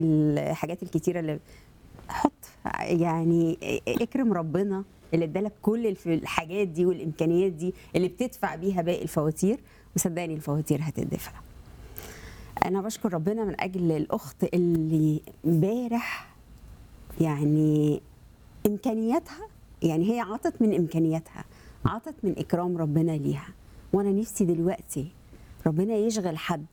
الحاجات الكتيره اللي حط يعني اكرم ربنا اللي ادالك كل الف- الحاجات دي والامكانيات دي اللي بتدفع بيها باقي الفواتير وصدقني الفواتير هتدفع انا بشكر ربنا من اجل الاخت اللي امبارح يعني امكانياتها يعني هي عطت من امكانياتها عطت من اكرام ربنا ليها وانا نفسي دلوقتي ربنا يشغل حد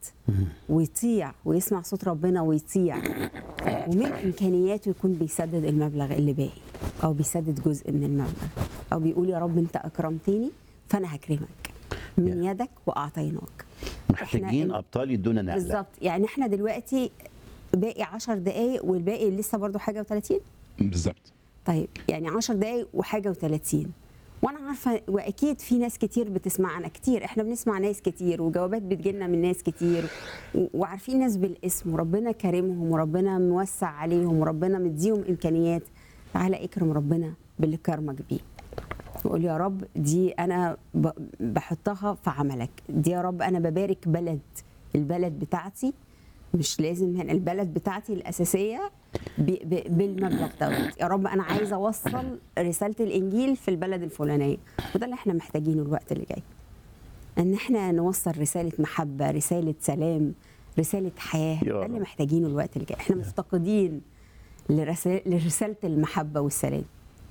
ويطيع ويسمع صوت ربنا ويطيع ومن امكانياته يكون بيسدد المبلغ اللي باقي او بيسدد جزء من المبلغ او بيقول يا رب انت اكرمتني فانا هكرمك من يدك واعطيناك محتاجين إحنا- ابطال يدونا نقله بالظبط يعني احنا دلوقتي باقي 10 دقايق والباقي لسه برضو حاجه و30 بالظبط طيب يعني 10 دقايق وحاجه و30 وانا عارفه واكيد في ناس كتير بتسمعنا كتير احنا بنسمع ناس كتير وجوابات بتجيلنا من ناس كتير و- وعارفين ناس بالاسم وربنا كرمهم وربنا موسع عليهم وربنا مديهم امكانيات تعالى اكرم ربنا باللي كرمك بيه وقول يا رب دي انا ب- بحطها في عملك دي يا رب انا ببارك بلد البلد بتاعتي مش لازم هنا البلد بتاعتي الاساسيه ب- ب- بالمبلغ دوت يا رب انا عايزه اوصل رساله الانجيل في البلد الفلانيه وده اللي احنا محتاجينه الوقت اللي جاي ان احنا نوصل رساله محبه رساله سلام رساله حياه يا ده اللي رب. محتاجينه الوقت اللي جاي احنا مفتقدين لرسا- لرساله المحبه والسلام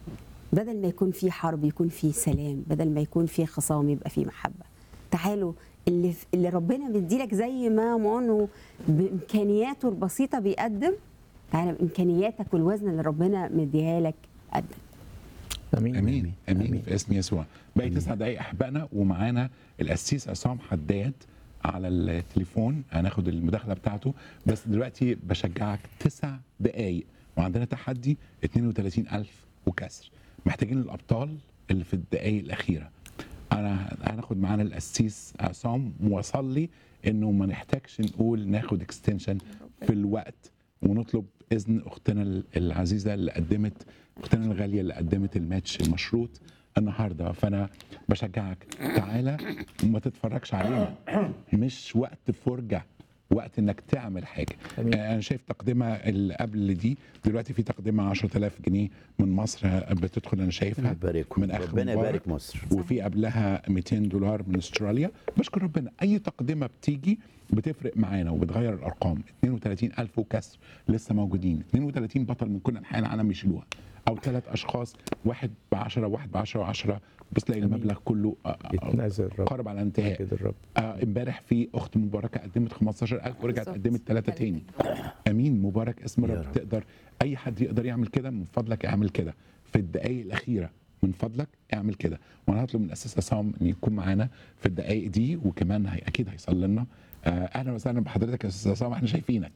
بدل ما يكون في حرب يكون في سلام بدل ما يكون في خصام يبقى في محبه تعالوا اللي اللي ربنا مديلك زي ما مانو بامكانياته البسيطه بيقدم تعالى بامكانياتك والوزن اللي ربنا مديها لك قدم امين امين امين, آمين. أمين. في اسم يسوع باقي تسع دقائق احبائنا ومعانا القسيس عصام حداد على التليفون هناخد المداخله بتاعته بس دلوقتي بشجعك تسع دقائق وعندنا تحدي 32000 وكسر محتاجين الابطال اللي في الدقائق الاخيره انا هناخد معانا القسيس عصام واصلي انه ما نحتاجش نقول ناخد اكستنشن في الوقت ونطلب اذن اختنا العزيزه اللي قدمت اختنا الغاليه اللي قدمت الماتش المشروط النهارده فانا بشجعك تعالى وما تتفرجش علينا مش وقت فرجه وقت انك تعمل حاجه أمين. آه، انا شايف تقدمه اللي قبل دي دلوقتي في تقدمه 10000 جنيه من مصر بتدخل انا شايفها يبارككم من اخ ربنا مبارك. يبارك مصر وفي قبلها 200 دولار من استراليا بشكر ربنا اي تقدمه بتيجي بتفرق معانا وبتغير الارقام 32000 وكسر لسه موجودين 32 بطل من كل انحاء العالم يشيلوها او ثلاث اشخاص واحد ب 10 واحد ب 10 و10 بس تلاقي أمين. المبلغ كله آه، آه، يتنازل الرب قارب على الانتهاء كده الرب آه، امبارح في اخت مباركه قدمت 15000 ورجعت بالظبط. قدمت ثلاثه تاني امين مبارك اسم يا رب رب. تقدر اي حد يقدر يعمل كده من فضلك اعمل كده في الدقائق الاخيره من فضلك اعمل كده وانا هطلب من الاساس عصام ان يكون معانا في الدقائق دي وكمان هي اكيد هيصلي لنا آه، اهلا وسهلا بحضرتك يا استاذ عصام احنا شايفينك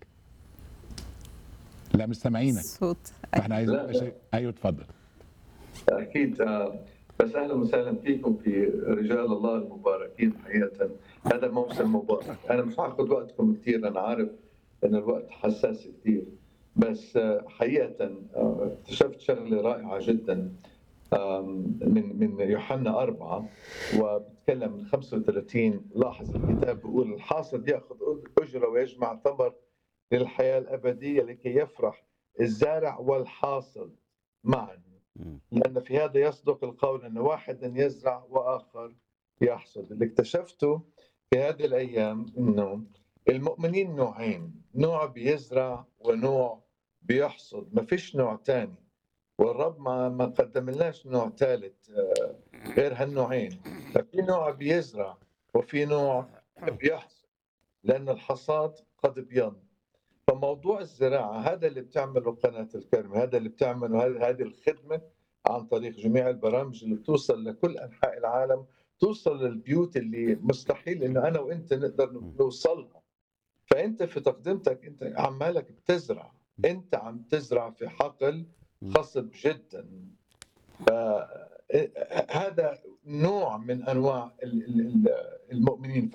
لا مش سامعينك صوت فاحنا عايزين لا، نبقى لا. شايف- ايوه اتفضل اكيد آه، بس اهلا وسهلا فيكم في رجال الله المباركين حقيقه هذا موسم مبارك انا مش هاخذ وقتكم كثير انا عارف ان الوقت حساس كثير بس آه، حقيقه آه، اكتشفت شغله رائعه جدا آم، من من يوحنا أربعة وبتكلم من 35 لاحظ الكتاب بيقول الحاصد يأخذ أجرة ويجمع ثمر للحياة الأبدية لكي يفرح الزارع والحاصد معا مم. لأن في هذا يصدق القول أن واحدا يزرع وآخر يحصد اللي اكتشفته في هذه الأيام أنه المؤمنين نوعين نوع بيزرع ونوع بيحصد ما فيش نوع تاني والرب ما ما قدم لناش نوع ثالث آه، غير هالنوعين ففي نوع بيزرع وفي نوع بيحصد لأن الحصاد قد بيض فموضوع الزراعة هذا اللي بتعمله قناة الكرم هذا اللي بتعمله هذه هذه الخدمة عن طريق جميع البرامج اللي بتوصل لكل أنحاء العالم توصل للبيوت اللي مستحيل إنه أنا وأنت نقدر نوصلها فأنت في تقدمتك أنت عمالك بتزرع أنت عم تزرع في حقل خصب جدا فهذا نوع من أنواع ال- ال- ال- المؤمنين